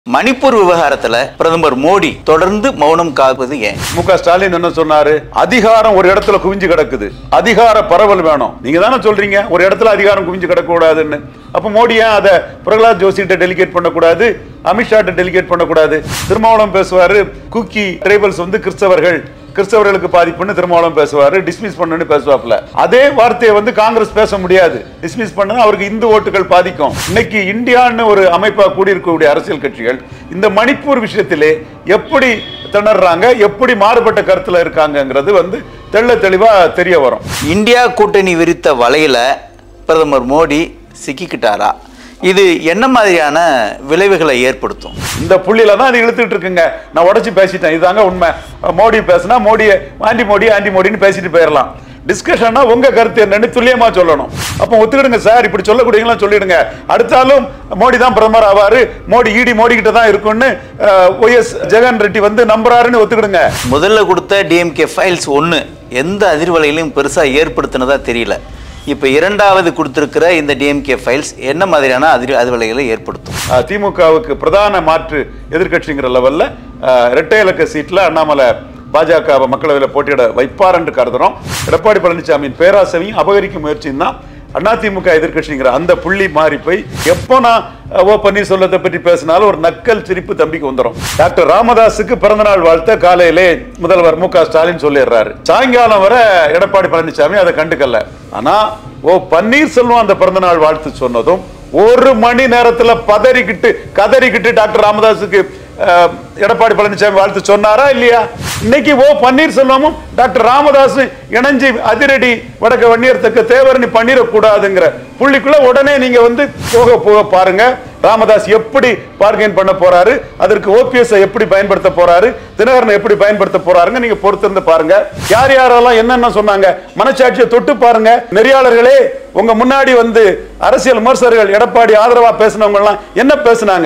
மணிப்பூர் விவகாரத்துல பிரதமர் மோடி தொடர்ந்து மௌனம் காப்பது ஏன் மு க ஸ்டாலின் என்ன சொன்னாரு அதிகாரம் ஒரு இடத்துல குவிஞ்சு கிடக்குது அதிகார பரவல் வேணும் நீங்க தானே சொல்றீங்க ஒரு இடத்துல அதிகாரம் குவிஞ்சு கிடக்க கூடாதுன்னு அப்ப மோடி ஏன் அதை பிரகலாத் ஜோஷிட்ட டெலிகேட் பண்ணக்கூடாது அமித்ஷாட்ட டெலிகேட் பண்ணக்கூடாது திருமாவளவன் பேசுவாரு குக்கி ட்ரைபல்ஸ் வந்து கிறிஸ்தவர்கள் கிறிஸ்தவர்களுக்கு பாதிப்புன்னு திருமாவளவன் பேசுவாரு டிஸ்மிஸ் பண்ணுன்னு பேசுவாப்ல அதே வார்த்தையை வந்து காங்கிரஸ் பேச முடியாது டிஸ்மிஸ் பண்ணா அவருக்கு இந்து ஓட்டுகள் பாதிக்கும் இன்னைக்கு இந்தியான்னு ஒரு அமைப்பா கூடியிருக்கக்கூடிய அரசியல் கட்சிகள் இந்த மணிப்பூர் விஷயத்திலே எப்படி திணறாங்க எப்படி மாறுபட்ட கருத்துல இருக்காங்கங்கிறது வந்து தெள்ள தெளிவா தெரிய வரும் இந்தியா கூட்டணி விரித்த வலையில பிரதமர் மோடி சிக்கிக்கிட்டாரா இது என்ன மாதிரியான விளைவுகளை ஏற்படுத்தும் இந்த புள்ளியில தான் இது இழுத்துட்டு இருக்குங்க நான் உடைச்சு பேசிட்டேன் இதுதாங்க உண்மை மோடி பேசினா மோடியை ஆண்டி மோடி ஆண்டி மோடின்னு பேசிட்டு போயிடலாம் டிஸ்கஷன்னா உங்க கருத்து என்னன்னு துல்லியமா சொல்லணும் அப்போ ஒத்துக்கிடுங்க சார் இப்படி சொல்லக்கூடியங்களா சொல்லிடுங்க அடுத்தாலும் மோடி தான் பிரதமர் ஆவாரு மோடி ஈடி மோடி கிட்ட தான் இருக்கும்னு ஒய்எஸ் ஜெகன் ரெட்டி வந்து நம்புறாருன்னு ஒத்துக்கிடுங்க முதல்ல கொடுத்த டிஎம்கே ஃபைல்ஸ் ஒன்று எந்த அதிர்வலையிலும் பெருசா ஏற்படுத்தினதா தெரியல இப்போ இரண்டாவது கொடுத்திருக்கிற இந்த டிஎம்கே ஃபைல்ஸ் என்ன மாதிரியான அதிர் அதிர்வலைகளை ஏற்படுத்தும் அஹ், திமுகவுக்கு பிரதான மாற்று எதிர்க்கட்சிங்கிற லெவல்ல அஹ், இரட்டை இலக்க சீட்ல அண்ணாமலை பாஜக மக்களவையில் போட்டியிட வைப்பார் என்று கருதுறோம் எடப்பாடி பழனிசாமியின் பேராசையும் அபகரிக்க முயற்சியும் தான் அதிமுக எதிர்க்கட்சிங்கிற அந்த புள்ளி மாறி போய் எப்போ நான் அஹ், ஓ பன்னீர்செல்வத்தை பற்றி பேசினாலும் ஒரு நக்கல் சிரிப்பு தம்பிக்கு வந்துடும் டாக்டர் ராமதாஸுக்கு பிறந்தநாள் வாழ்த்த காலையிலே முதல்வர் மு க ஸ்டாலின் சொல்லிடுறாரு சாயங்காலம் வரை எடப்பாடி பழனிசாமி அதை கண்டுக்கல ஆனா ஓ பன்னீர்செல்வம் அந்த பிறந்தநாள் வாழ்த்து சொன்னதும் ஒரு மணி நேரத்துல பதறிக்கிட்டு கதறிக்கிட்டு டாக்டர் ராமதாஸுக்கு அஹ், எடப்பாடி பழனிசாமி வாழ்த்து சொன்னாரா இல்லையா இன்னைக்கு ஓ பன்னீர்செல்வமும் டாக்டர் ராமதாஸும் இணைஞ்சு அதிரடி வடக்க வன்னியர்த்தக்க தேவரணி பண்ணிடக்கூடாதுங்கிற புள்ளிக்குள்ள உடனே நீங்க வந்து போக போக பாருங்க ராமதாஸ் எப்படி பார்கெயின் பண்ண போறாரு அதற்கு ஓபிஎஸ் எப்படி பயன்படுத்த போறாரு தினகரனை எப்படி பயன்படுத்த போறாருங்க நீங்க பொறுத்திருந்து பாருங்க யார் யாரெல்லாம் என்னென்ன சொன்னாங்க மனசாட்சியை தொட்டு பாருங்க நெறியாளர்களே உங்க முன்னாடி வந்து அரசியல் விமர்சகர்கள் எடப்பாடி ஆதரவா பேசினவங்க எல்லாம் என்ன பேசுனாங்க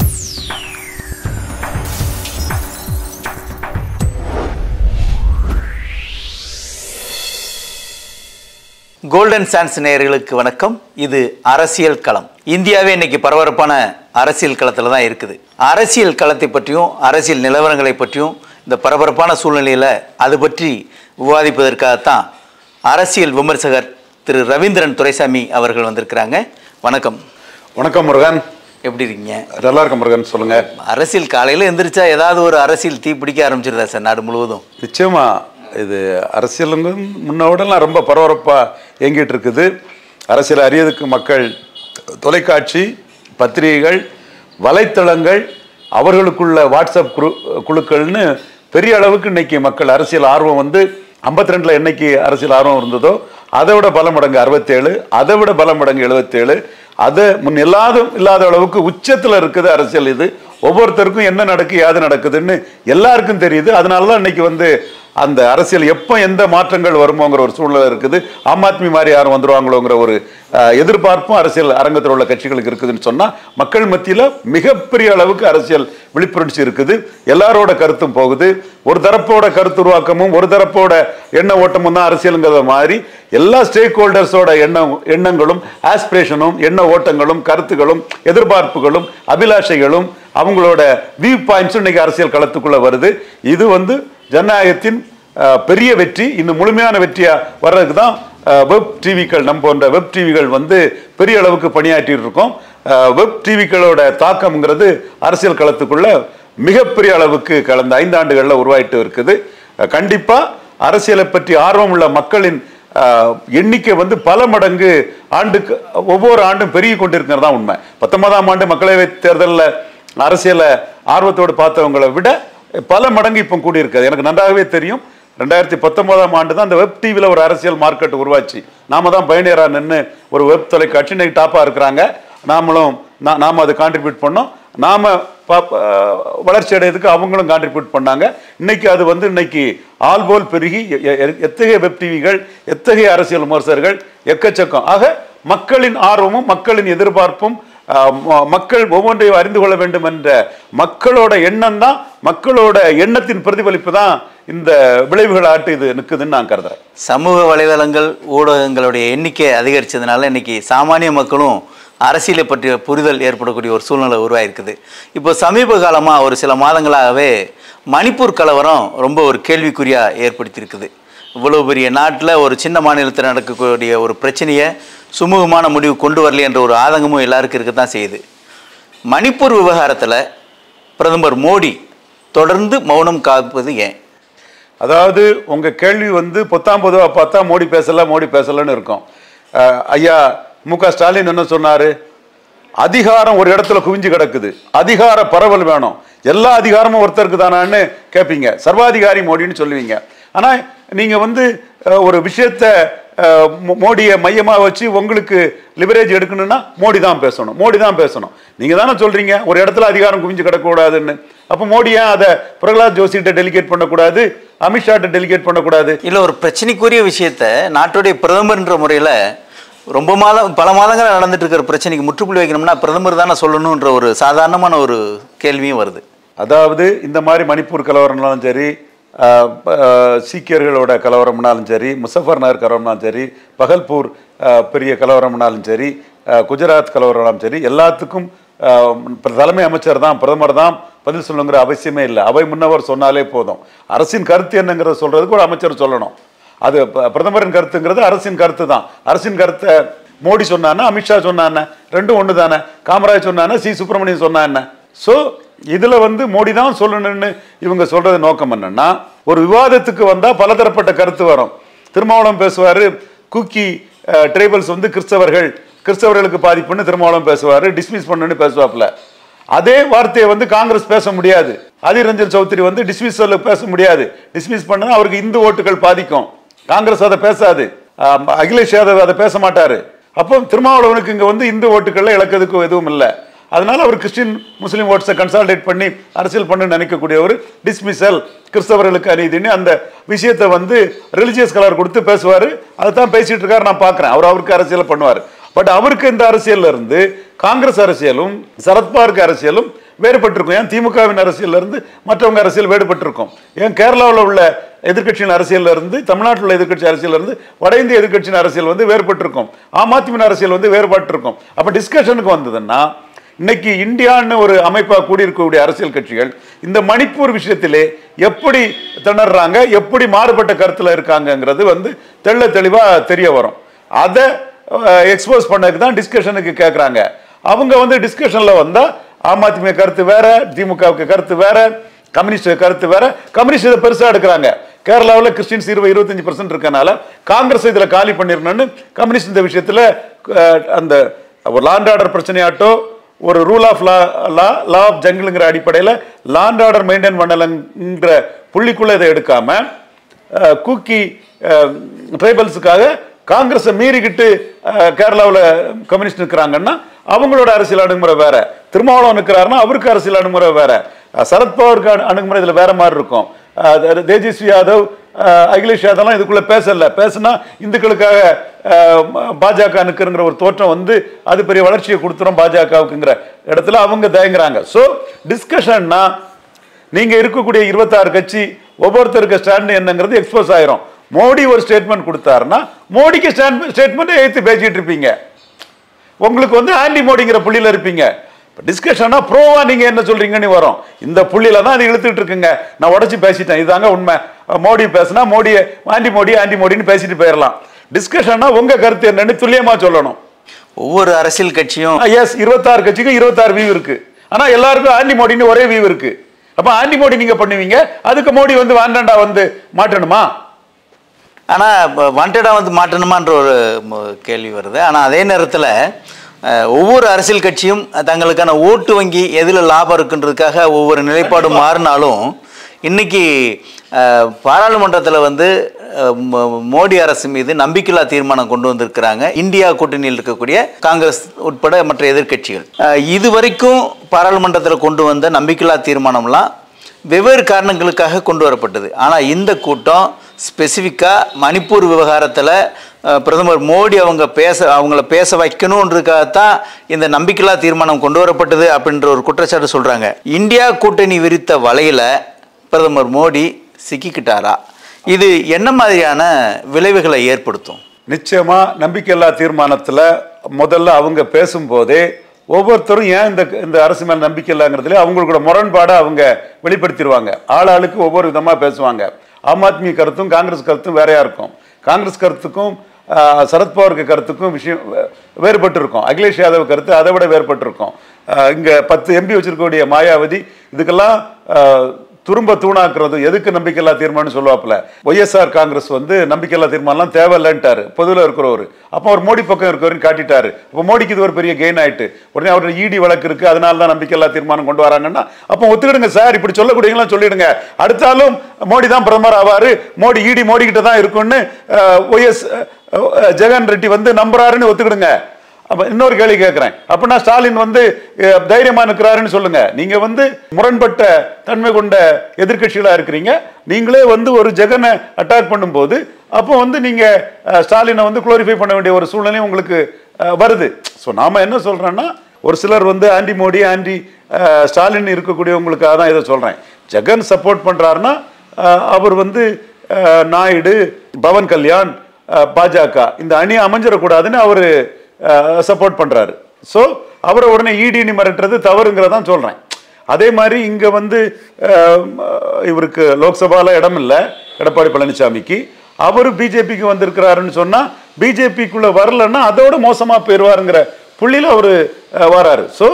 கோல்டன் சான்ஸ் நேயர்களுக்கு வணக்கம் இது அரசியல் களம் இந்தியாவே இன்னைக்கு பரபரப்பான அரசியல் களத்தில் தான் இருக்குது அரசியல் களத்தை பற்றியும் அரசியல் நிலவரங்களை பற்றியும் இந்த பரபரப்பான சூழ்நிலையில் அது பற்றி விவாதிப்பதற்காகத்தான் அரசியல் விமர்சகர் திரு ரவீந்திரன் துரைசாமி அவர்கள் வந்திருக்கிறாங்க வணக்கம் வணக்கம் முருகன் எப்படி இருக்கீங்க நல்லா இருக்க முருகன் சொல்லுங்க அரசியல் காலையில் எந்திரிச்சா ஏதாவது ஒரு அரசியல் தீ பிடிக்க ஆரம்பிச்சிருதா சார் நாடு முழுவதும் நிச்சயமா இது அரசியலுங்க முன்னோடலாம் ரொம்ப பரபரப்பா இயங்கிட்டு இருக்குது அரசியல் அறியதுக்கு மக்கள் தொலைக்காட்சி பத்திரிகைகள் வலைத்தளங்கள் அவர்களுக்குள்ள வாட்ஸ்அப் குழு குழுக்கள்னு பெரிய அளவுக்கு இன்னைக்கு மக்கள் அரசியல் ஆர்வம் வந்து 52 ரெண்டுல என்னைக்கு அரசியல் ஆர்வம் இருந்ததோ அதை விட பல மடங்கு அறுபத்தேழு அதை விட பல மடங்கு எழுபத்தேழு அதை முன் எல்லாதும் இல்லாத அளவுக்கு உச்சத்துல இருக்குது அரசியல் இது ஒவ்வொருத்தருக்கும் என்ன நடக்கு யாது நடக்குதுன்னு எல்லாருக்கும் தெரியுது அதனால தான் இன்னைக்கு வந்து அந்த அரசியல் எப்போ எந்த மாற்றங்கள் வருமோங்கிற ஒரு சூழ்நிலை இருக்குது ஆம் ஆத்மி மாதிரி யாரும் வந்துருவாங்களோங்கிற ஒரு அஹ், எதிர்பார்ப்பும் அரசியல் அரங்கத்தில் உள்ள கட்சிகளுக்கு இருக்குதுன்னு சொன்னா மக்கள் மத்தியில மிகப்பெரிய அளவுக்கு அரசியல் விழிப்புணர்ச்சி இருக்குது எல்லாரோட கருத்தும் போகுது ஒரு தரப்போட கருத்து உருவாக்கமும் ஒரு தரப்போட எண்ண ஓட்டமும் தான் அரசியலுங்கிறத மாதிரி எல்லா ஸ்டேக் ஹோல்டர்ஸோட எண்ணம் எண்ணங்களும் ஆஸ்பிரேஷனும் எண்ண ஓட்டங்களும் கருத்துகளும் எதிர்பார்ப்புகளும் அபிலாஷைகளும் அவங்களோட வியூ பாயிண்ட்ஸும் இன்னைக்கு அரசியல் களத்துக்குள்ள வருது இது வந்து ஜனநாயகத்தின் அஹ், பெரிய வெற்றி இன்னும் முழுமையான வெற்றியா வர்றதுக்கு தான் வெப் டிவிக்கள் நம்ம போன்ற வெப் டிவிகள் வந்து பெரிய அளவுக்கு பணியாற்றிட்டு இருக்கோம் வெப் டிவிக்களோட தாக்கம்ங்கிறது அரசியல் களத்துக்குள்ள மிகப்பெரிய அளவுக்கு கடந்த ஐந்தாண்டுகளில் உருவாயிட்டு இருக்குது அஹ், கண்டிப்பா அரசியலை பற்றி ஆர்வம் உள்ள மக்களின் அஹ், எண்ணிக்கை வந்து பல மடங்கு ஆண்டுக்கு ஒவ்வொரு ஆண்டும் பெருகி கொண்டிருக்கிறது தான் உண்மை பத்தொன்பதாம் ஆண்டு மக்களவை தேர்தலில் அரசியலை ஆர்வத்தோடு பார்த்தவங்களை விட பல மடங்கு இப்போ கூடியிருக்காது எனக்கு நன்றாகவே தெரியும் ரெண்டாயிரத்தி பத்தொன்பதாம் ஆண்டு தான் அந்த வெப் டிவியில் ஒரு அரசியல் மார்க்கெட் உருவாச்சு நாம தான் பயணியராக நின்று ஒரு வெப் தொலைக்காட்சி இன்னைக்கு டாப்பாக இருக்கிறாங்க நாமளும் நா- நாம அதை கான்ட்ரிபியூட் பண்ணோம் நாம பாப்- அஹ் வளர்ச்சி அடையதுக்கு அவங்களும் கான்ட்ரிபியூட் பண்ணாங்க இன்னைக்கு அது வந்து இன்னைக்கு ஆல்போல் பெருகி எ- எ- எத்தகைய வெப் டிவிகள் எத்தகைய அரசியல் விமர்சகர்கள் எக்கச்சக்கம் ஆக மக்களின் ஆர்வமும் மக்களின் எதிர்பார்ப்பும் அஹ், ம- மக்கள் ஒவ்வொன்றையும் அறிந்து கொள்ள வேண்டும் என்ற மக்களோட எண்ணம் தான் மக்களோட எண்ணத்தின் பிரதிபலிப்பு தான் இந்த விளைவுகள் ஆட்டு இது நிற்குதுன்னு நான் கருதுறேன் சமூக வலைதளங்கள் ஊடகங்களுடைய எண்ணிக்கை அதிகரிச்சதுனால இன்னைக்கு சாமானிய மக்களும் அரசியலை பற்றிய புரிதல் ஏற்படக்கூடிய ஒரு சூழ்நிலை உருவாயிருக்குது இப்போ சமீப காலமாக ஒரு சில மாதங்களாகவே மணிப்பூர் கலவரம் ரொம்ப ஒரு கேள்விக்குறியாக ஏற்படுத்தியிருக்குது இவ்வளோ பெரிய நாட்டில் ஒரு சின்ன மாநிலத்தில் நடக்கக்கூடிய ஒரு பிரச்சனையை சுமூகமான முடிவு கொண்டு வரல என்ற ஒரு ஆதங்கமும் எல்லாருக்கும் இருக்க தான் செய்யுது மணிப்பூர் விவகாரத்தில் பிரதமர் மோடி தொடர்ந்து மௌனம் காப்பது ஏன் அதாவது உங்க கேள்வி வந்து பொத்தாம் பொதுவாக பார்த்தா மோடி பேசல மோடி பேசலன்னு இருக்கும் அஹ், ஐயா மு க ஸ்டாலின் என்ன சொன்னாரு அதிகாரம் ஒரு இடத்துல குவிஞ்சு கிடக்குது அதிகார பரவல் வேணும் எல்லா அதிகாரமும் ஒருத்தருக்கு தானான்னு கேட்பீங்க சர்வாதிகாரி மோடின்னு சொல்லுவீங்க ஆனா நீங்க வந்து அஹ், ஒரு விஷயத்த அஹ், மோ- மோடியை மையமா வச்சு உங்களுக்கு லிவரேஜ் எடுக்கணும்னா மோடி தான் பேசணும் மோடி தான் பேசணும் நீங்க தானே சொல்றீங்க ஒரு இடத்துல அதிகாரம் குவிஞ்சு கிடக்கக்கூடாதுன்னு அப்போ மோடி ஏன் அதை பிரகலாத் ஜோஷிகிட்ட டெலிகேட் பண்ணக்கூடாது அமித்ஷாட்ட டெலிகேட் பண்ணக்கூடாது இல்லை ஒரு பிரச்சனைக்குரிய விஷயத்த நாட்டுடைய பிரதமர்ன்ற முறையில் ரொம்ப மாதம் பல மாதங்கள் நடந்துட்டு இருக்கிற பிரச்சனைக்கு முற்றுப்புள்ளி வைக்கணும்னா பிரதமர் தானே சொல்லணுன்ற ஒரு சாதாரணமான ஒரு கேள்வியும் வருது அதாவது இந்த மாதிரி மணிப்பூர் கலவரம்னாலும் சரி ஆஹ், ஆஹ், சீக்கியர்களோட கலவரம்னாலும் சரி முசஃபர் நகர் கலவரம்னாலும் சரி பகல்பூர் ஆஹ், பெரிய கலவரம்னாலும் சரி ஆஹ், குஜராத் கலவரம்னாலும் சரி எல்லாத்துக்கும் ஆஹ், தலைமை அமைச்சர் தான் பிரதமர் தான் பதில் சொல்லணுங்கிற அவசியமே இல்லை அவை முன்னவர் சொன்னாலே போதும் அரசின் கருத்து என்னங்கிறத சொல்றதுக்கு ஒரு அமைச்சர் சொல்லணும் அது ப- பிரதமரின் கருத்துங்கிறது அரசின் கருத்து தான் அரசின் கருத்தை மோடி சொன்னான்னா அமித்ஷா சொன்னான்னா ரெண்டும் ஒன்று தானே காமராஜ் சொன்னான்னா சி சுப்பிரமணியன் சொன்னா என்ன ஸோ இதுல வந்து மோடி தான் சொல்லணும்னு இவங்க சொல்றது நோக்கம் என்னன்னா ஒரு விவாதத்துக்கு வந்தா பலதரப்பட்ட கருத்து வரும் திருமாவளவன் பேசுவாரு குக்கி ட்ரைபல்ஸ் வந்து கிறிஸ்தவர்கள் கிறிஸ்தவர்களுக்கு பாதிப்புன்னு திருமாவளவன் பேசுவாரு டிஸ்மிஸ் பண்ணுன்னு பேசுவாப்புல அதே வார்த்தையை வந்து காங்கிரஸ் பேச முடியாது அதிர் ரஞ்சன் சௌத்ரி வந்து டிஸ்மிஸ் பேச முடியாது டிஸ்மிஸ் பண்ணா அவருக்கு இந்து ஓட்டுகள் பாதிக்கும் காங்கிரஸ் அதை பேசாது ஆம், அகிலேஷ் யாதவ் அதை பேச மாட்டாரு அப்போ திருமாவளவனுக்கு இங்க வந்து இந்து ஓட்டுகள்ல இழக்கிறதுக்கு எதுவும் இல்லை அதனால அவர் கிறிஸ்டின் முஸ்லீம் ஓட்ஸை கன்சால்டேட் பண்ணி அரசியல் பண்ண நினைக்கக்கூடிய ஒரு டிஸ்மிசல் கிறிஸ்தவர்களுக்கு அநீதின்னு அந்த விஷயத்தை வந்து ரிலிஜியஸ் கலர் கொடுத்து பேசுவாரு அதை தான் பேசிட்டு இருக்காரு நான் பார்க்கிறேன் அவர் அவருக்கு அரசியல் பண்ணுவார் பட் அவருக்கு இந்த அரசியல்ல இருந்து காங்கிரஸ் அரசியலும் சரத்பவாருக்கு அரசியலும் வேறுபட்டிருக்கும் ஏன் திமுகவின் அரசியல்ல இருந்து மற்றவங்க அரசியல் வேறுபட்டிருக்கும் ஏன் கேரளாவில் உள்ள எதிர்க்கட்சியின் அரசியல்ல இருந்து தமிழ்நாட்டில் உள்ள எதிர்க்கட்சி அரசியல் இருந்து வட இந்திய எதிர்க்கட்சியின் அரசியல் வந்து வேறுபட்டிருக்கும் ஆம் ஆத்மியின் அரசியல் வந்து வேறுபட்டிருக்கும் அப்ப டிஸ்கஷனுக்கு வந்ததுன்னா இன்னைக்கு இந்தியான்னு ஒரு அமைப்பா கூடியிருக்கக்கூடிய அரசியல் கட்சிகள் இந்த மணிப்பூர் விஷயத்திலே எப்படி திணறாங்க எப்படி மாறுபட்ட கருத்துல இருக்காங்கங்கிறது வந்து தெள்ள தெளிவா தெரிய வரும் அதை எக்ஸ்போஸ் பண்ணதுக்கு தான் டிஸ்கஷனுக்கு கேட்குறாங்க அவங்க வந்து டிஸ்கஷன்ல வந்தா ஆம் ஆத்மி கருத்து வேற திமுகவுக்கு கருத்து வேற கம்யூனிஸ்ட் கருத்து வேற கம்யூனிஸ்ட் இதை பெருசா எடுக்கிறாங்க கேரளாவில் கிறிஸ்டின்ஸ் இருபது இருபத்தஞ்சு பர்சன்ட் இருக்கனால காங்கிரஸ் இதுல காலி பண்ணிடணும்னு கம்யூனிஸ்ட் இந்த விஷயத்துல அஹ், அந்த ஒரு லாண்ட் ஆர்டர் பிரச்சனையாட்டோ ஒரு rule of law law law of ஜங்கிள்ங்கிற அடிப்படையில் லாண்ட் ஆர்டர் மெயின்டைன் பண்ணலங்கிற புள்ளிக்குள்ள இதை எடுக்காம அஹ், குக்கி ட்ரைபல்ஸுக்காக காங்கிரஸை மீறிக்கிட்டு கேரளாவில் கம்யூனிஸ்ட் நிற்கிறாங்கன்னா அவங்களோட அரசியல் அணுகுமுறை வேற திருமாவளவன் நிற்கிறாருன்னா அவருக்கு அரசியல் அணுகுமுறை வேற அஹ், சரத்பவாருக்கு அணு- அணுகுமுறை இதில் வேற மாதிரி இருக்கும் அஹ், தே- தேஜஸ்வி யாதவ் அஹ், அகிலேஷ் யாதவ்லாம் இதுக்குள்ள பேசல பேசுனா இந்துக்களுக்காக அஹ், பாஜக நிற்கிறங்கிற ஒரு தோற்றம் வந்து அது பெரிய வளர்ச்சியை கொடுத்துரும் பாஜகவுக்குங்கிற இடத்துல அவங்க தயங்குறாங்க ஸோ டிஸ்கஷன்னா நீங்க இருக்கக்கூடிய இருபத்தாறு கட்சி ஒவ்வொருத்தருக்கு ஸ்டாண்ட் என்னங்கிறது எக்ஸ்போஸ் ஆயிரும் மோடி ஒரு ஸ்டேட்மெண்ட் கொடுத்தாருன்னா மோடிக்கு ஸ்டேட்மெண்ட் எடுத்து பேசிட்டு இருப்பீங்க உங்களுக்கு வந்து ஆன்டி மோடிங்கிற புள்ளியில இருப்பீங்க டிஸ்கஷனா ப்ரோவா நீங்க என்ன சொல்றீங்கன்னு வரும் இந்த புள்ளியில தான் அது இழுத்துட்டு இருக்குங்க நான் உடைச்சு பேசிட்டேன் இதாங்க உண்மை மோடி பேசினா மோடி ஆன்டி மோடி ஆன்டி மோடின்னு பேசிட்டு போயிடலாம் டிஸ்கஷன்னா உங்க கருத்து என்னன்னு துல்லியமா சொல்லணும் ஒவ்வொரு அரசியல் கட்சியும் எஸ் இருபத்தாறு கட்சிக்கு இருபத்தாறு வியூ இருக்கு ஆனா எல்லாருக்கும் ஆன்டி மோடின்னு ஒரே வியூ இருக்கு அப்ப ஆன்டி மோடி நீங்க பண்ணுவீங்க அதுக்கு மோடி வந்து வாண்டாண்டா வந்து மாட்டணுமா ஆனால் வாண்டடாக வந்து மாட்டணுமான்ற ஒரு ம- கேள்வி வருது ஆனால் அதே நேரத்தில் ஒவ்வொரு அரசியல் கட்சியும் தங்களுக்கான ஓட்டு வங்கி எதில் லாபம் இருக்குன்றதுக்காக ஒவ்வொரு நிலைப்பாடும் மாறினாலும் இன்னைக்கு பாராளுமன்றத்தில் வந்து அஹ், மோ- மோடி அரசு மீது நம்பிக்கையில்லா தீர்மானம் கொண்டு வந்திருக்கிறாங்க இந்தியா கூட்டணியில் இருக்கக்கூடிய காங்கிரஸ் உட்பட மற்ற எதிர்க்கட்சிகள் அஹ், இதுவரைக்கும் பாராளுமன்றத்தில் கொண்டு வந்த நம்பிக்கையில்லா தீர்மானம்லாம் வெவ்வேறு காரணங்களுக்காக கொண்டு வரப்பட்டது ஆனால் இந்த கூட்டம் ஸ்பெசிஃபிக்காக மணிப்பூர் விவகாரத்தில் பிரதமர் மோடி அவங்க பேச அவங்கள பேச வைக்கணுன்றதுக்காகத்தான் இந்த நம்பிக்கையில்லா தீர்மானம் கொண்டு வரப்பட்டது அப்படின்ற ஒரு குற்றச்சாட்டு சொல்கிறாங்க இந்தியா கூட்டணி விரித்த வலையில் பிரதமர் மோடி சிக்கிக்கிட்டாரா இது என்ன மாதிரியான விளைவுகளை ஏற்படுத்தும் நிச்சயமா நம்பிக்கையில்லா தீர்மானத்துல முதல்ல அவங்க பேசும்போதே ஒவ்வொருத்தரும் ஏன் இந்த இந்த அரசு மேல் நம்பிக்கை இல்லைங்கிறதுல அவங்களோட முரண்பாடை அவங்க வெளிப்படுத்திடுவாங்க ஆள் ஆளுக்கு ஒவ்வொரு விதமா பேசுவாங்க ஆம் ஆத்மி கருத்தும் காங்கிரஸ் கருத்தும் வேறையா இருக்கும் காங்கிரஸ் கருத்துக்கும் ஆஹ், சரத்பவாருக்கு கருத்துக்கும் விஷயம் வே- வேறுபட்டு இருக்கும் அகிலேஷ் யாதவ் கருத்து அதை விட வேறுபட்டு இருக்கும் ஆஹ், இங்க பத்து எம்பி வச்சிருக்கக்கூடிய மாயாவதி இதுக்கெல்லாம் ஆஹ், துரும்ப தூணாக்குறது எதுக்கு நம்பிக்கையில்லா தீர்மானம் சொல்லுவாப்புல ஒய்எஸ்ஆர் காங்கிரஸ் வந்து நம்பிக்கையில்லா தீர்மானம் தேவையில்லைன்ட்டாரு பொதுவில் இருக்கிறவர் அப்போ அவர் மோடி பக்கம் இருக்கிறவரையும் காட்டிட்டாரு இப்போ மோடிக்கு இது ஒரு பெரிய கெயின் ஆயிட்டு உடனே அவர் இடி வழக்கு இருக்கு அதனால தான் நம்பிக்கையில்லா தீர்மானம் கொண்டு வராங்கன்னா அப்போ ஒத்துக்கிடுங்க சார் இப்படி சொல்லக்கூடியவங்களாம் சொல்லிடுங்க அடுத்தாலும் மோடி தான் பிரதமர் ஆவாரு மோடி இடி மோடி கிட்ட தான் இருக்கும்னு ஒய்எஸ் ஜெகன் ரெட்டி வந்து நம்புறாருன்னு ஒத்துக்கிடுங்க அப்ப இன்னொரு கேள்வி கேட்கிறேன் அப்படின்னா ஸ்டாலின் வந்து அஹ், தைரியமா இருக்கிறாருன்னு சொல்லுங்க நீங்க வந்து முரண்பட்ட தன்மை கொண்ட எதிர்க்கட்சிகளா இருக்கிறீங்க நீங்களே வந்து ஒரு ஜெகனை அட்டாக் பண்ணும்போது அப்போ வந்து நீங்க அஹ், ஸ்டாலினை வந்து குளோரிஃபை பண்ண வேண்டிய ஒரு சூழ்நிலையும் உங்களுக்கு அஹ், வருது ஸோ நாம என்ன சொல்றோம்னா ஒரு சிலர் வந்து ஆன்டி மோடி ஆன்டி அஹ், ஸ்டாலின் இருக்கக்கூடியவங்களுக்காக தான் இதை சொல்றேன் ஜெகன் சப்போர்ட் பண்றாருன்னா அஹ், அவர் வந்து அஹ், நாயுடு பவன் கல்யாண் அஹ், பாஜக இந்த அணி அமைஞ்சிடக்கூடாதுன்னு அவர் சப்போர்ட் பண்றாரு ஸோ அவரை உடனே ஈடினி மிரட்டுறது தவறுங்கிறதான் சொல்றேன் அதே மாதிரி இங்க வந்து அஹ், இவருக்கு லோக்சபால இடம் இல்லை எடப்பாடி பழனிசாமிக்கு அவரு பிஜேபிக்கு வந்திருக்கிறாருன்னு சொன்னா பிஜேபிக்குள்ள வரலன்னா அதோட மோசமா போயிடுவாருங்கிற புள்ளியில அவரு அஹ், வராரு ஸோ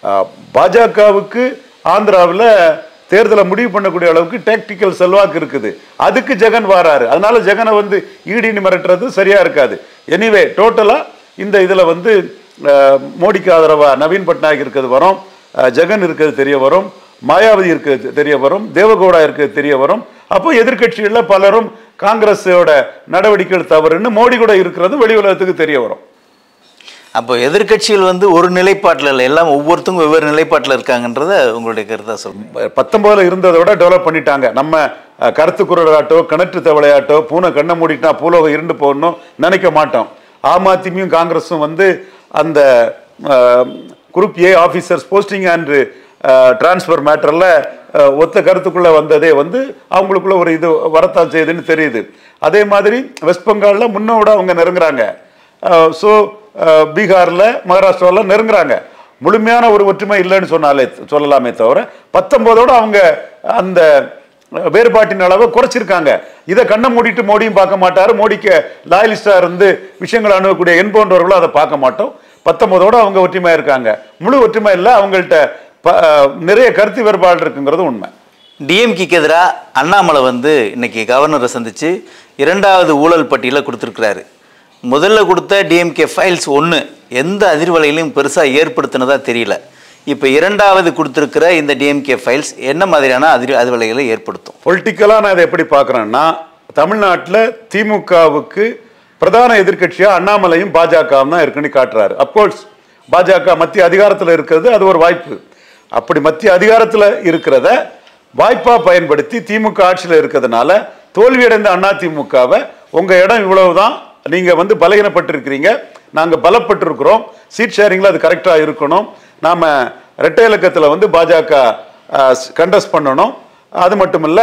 பாஜகவுக்கு ஆந்திராவில் தேர்தலை முடிவு பண்ணக்கூடிய அளவுக்கு டேக்டிக்கல் செல்வாக்கு இருக்குது அதுக்கு ஜெகன் வாராரு அதனால ஜெகனை வந்து ஈடினி மிரட்டுறது சரியா இருக்காது எனிவே டோட்டலா இந்த இதுல வந்து அஹ், மோடிக்கு ஆதரவா நவீன் பட்நாயக் இருக்கிறது வரும் அஹ், ஜெகன் இருக்கிறது தெரிய வரும் மாயாவதி இருக்கிறது தெரிய வரும் தேவகவுடா இருக்கிறது தெரிய வரும் அப்போ எதிர்க்கட்சிகள்ல பலரும் காங்கிரஸோட நடவடிக்கைகள் தவறுன்னு மோடி கூட இருக்கிறது வெளி உலகத்துக்கு தெரிய வரும் அப்போ எதிர்க்கட்சிகள் வந்து ஒரு நிலைப்பாட்டில் இல்லை எல்லாம் ஒவ்வொருத்தரும் வெவ்வேறு நிலைப்பாட்டில் இருக்காங்கன்றத உங்களுடைய கருத்தா சொல்லுங்க பத்தொன்பதுல இருந்ததை விட டெவலப் பண்ணிட்டாங்க நம்ம அஹ், கருத்து குரலாட்டோ கிணற்று தவளையாட்டோ பூனை கண்ணை மூடிட்டா பூலோகம் இருண்டு போகணும் நினைக்க மாட்டோம் ஆம் ஆத்மியும் காங்கிரஸும் வந்து அந்த group A officers posting and transfer மேட்டரில் ஒத்த கருத்துக்குள்ள வந்ததே வந்து அவங்களுக்குள்ள ஒரு இது வரத்தான் செய்யுதுன்னு தெரியுது அதே மாதிரி வெஸ்ட் பெங்காலில் முன்னோட அவங்க நெருங்குறாங்க ஸோ பீகாரில் மகாராஷ்டிராவில் நெருங்குறாங்க முழுமையான ஒரு ஒற்றுமை இல்லைன்னு சொன்னாலே சொல்லலாமே தவிர பத்தொன்பதோட அவங்க அந்த வேறுபாட்டின் அளவை குறைச்சிருக்காங்க இதை கண்ணை மூடிட்டு மோடியும் பார்க்க மாட்டாரு மோடிக்கு லாயலிஸ்டா இருந்து விஷயங்கள் அணுகக்கூடிய என் போன்றவர்களும் அதை பார்க்க மாட்டோம் பத்தொன்பதோட அவங்க ஒற்றுமையா இருக்காங்க முழு ஒற்றுமை இல்லை அவங்கள்ட்ட ப- நிறைய கருத்து வேறுபாடு இருக்குங்கிறது உண்மை டிஎம்கேக்கு எதிராக அண்ணாமலை வந்து இன்னைக்கு கவர்னரை சந்திச்சு இரண்டாவது ஊழல் பட்டியலை கொடுத்துருக்கிறாரு முதல்ல கொடுத்த டிஎம்கே ஃபைல்ஸ் ஒன்று எந்த அதிர்வலையிலும் பெருசாக ஏற்படுத்தினதா தெரியல இப்போ இரண்டாவது கொடுத்துருக்கிற இந்த டிஎம்கே ஃபைல்ஸ் என்ன மாதிரியான அதிர் அதிர்வலைகளை ஏற்படுத்தும் பொலிட்டிக்கலாக நான் இதை எப்படி பார்க்குறேன்னா தமிழ்நாட்டில் திமுகவுக்கு பிரதான எதிர்க்கட்சியா அண்ணாமலையும் பாஜகவும் தான் இருக்குன்னு காட்டுறாரு அப்கோர்ஸ் பாஜக மத்திய அதிகாரத்தில் இருக்கிறது அது ஒரு வாய்ப்பு அப்படி மத்திய அதிகாரத்தில் இருக்கிறத வாய்ப்பா பயன்படுத்தி திமுக ஆட்சியில் இருக்கிறதுனால தோல்வியடைந்த அண்ணா திமுகவை உங்க இடம் இவ்வளவுதான் நீங்க வந்து பலகீனப்பட்டிருக்கிறீங்க நாங்க பலப்பட்டிருக்கிறோம் சீட் ஷேரிங்ல அது கரெக்டா இருக்கணும் நாம இரட்டை இலக்கத்தில் வந்து பாஜக கண்டஸ்ட் பண்ணணும் அது மட்டும் இல்ல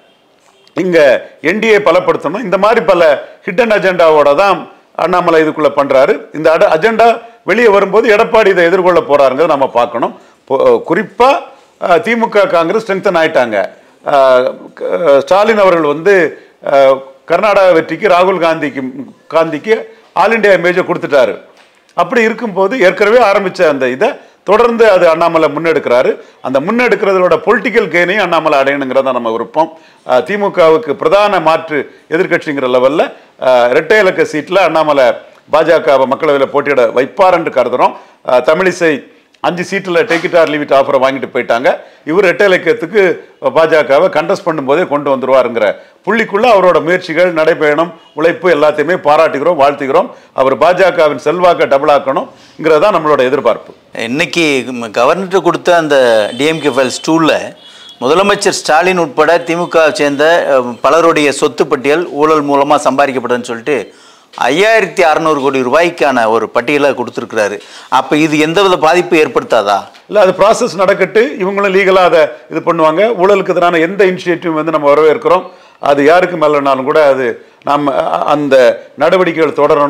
இங்க என்டிஏ பலப்படுத்தணும் இந்த மாதிரி பல ஹிடன் அஜெண்டாவோட தான் அண்ணாமலை இதுக்குள்ள பண்றாரு இந்த அட அஜெண்டா வெளியே வரும்போது எடப்பாடி இதை எதிர்கொள்ள போறாருங்கிறத நம்ம பார்க்கணும் பொ- குறிப்பா அஹ், திமுக காங்கிரஸ் ஸ்ட்ரென்தன் ஆயிட்டாங்க அஹ், க- ஸ்டாலின் அவர்கள் வந்து அஹ், கர்நாடகா வெற்றிக்கு ராகுல் காந்திக்கு காந்திக்கு ஆல் இந்தியா இமேஜை கொடுத்துட்டாரு அப்படி இருக்கும்போது ஏற்கனவே ஆரம்பிச்ச அந்த இதை தொடர்ந்து அது அண்ணாமலை முன்னெடுக்கிறாரு அந்த முன்னெடுக்கிறதோட பொலிட்டிக்கல் கெயினையும் அண்ணாமலை அடையணுங்கிறத நம்ம விருப்பம் அஹ், திமுகவுக்கு பிரதான மாற்று எதிர்க்கட்சிங்கிற லெவல்ல அஹ், இரட்டை இலக்க சீட்ல அண்ணாமலை பாஜகவை மக்களவையில் போட்டியிட வைப்பார் என்று கருதுறோம் அஹ், தமிழிசை அஞ்சு சீட்டில் take it or leave it ஆஃபரை வாங்கிட்டு போயிட்டாங்க இவர் இரட்டை இலக்கியத்துக்கு பாஜகவை கண்டஸ்ட் பண்ணும்போதே கொண்டு வந்துருவாருங்கிற புள்ளிக்குள்ள அவரோட முயற்சிகள் நடைபயணம் உழைப்பு எல்லாத்தையுமே பாராட்டுகிறோம் வாழ்த்துகிறோம் அவர் பாஜகவின் செல்வாக்கை டபுள் ஆக்கணுங்கிறது தான் நம்மளோட எதிர்பார்ப்பு இன்னைக்கு கவர்னர்கிட்ட கொடுத்த அந்த டிஎம்கே ஃபைல்ஸ் டூவில் முதலமைச்சர் ஸ்டாலின் உட்பட திமுக வை சேர்ந்த அஹ், பலருடைய சொத்து பட்டியல் ஊழல் மூலமாக சம்பாதிக்கப்பட்டதுன்னு சொல்லிட்டு ஐயாயிரத்தி அறநூறு கோடி ரூபாய்க்கான ஒரு பட்டியலை கொடுத்துருக்கிறாரு அப்போ இது எந்தவித பாதிப்பு ஏற்படுத்தாதா இல்லை அது ப்ராசஸ் நடக்கட்டு இவங்களும் லீகலாக அதை இது பண்ணுவாங்க ஊழலுக்கு எதிரான எந்த இனிஷியேட்டிவ் வந்து நம்ம வரவேற்கிறோம் அது யாருக்கு மேலனாலும் கூட அது நம்ம அ- அந்த நடவடிக்கைகள் தொடரணும்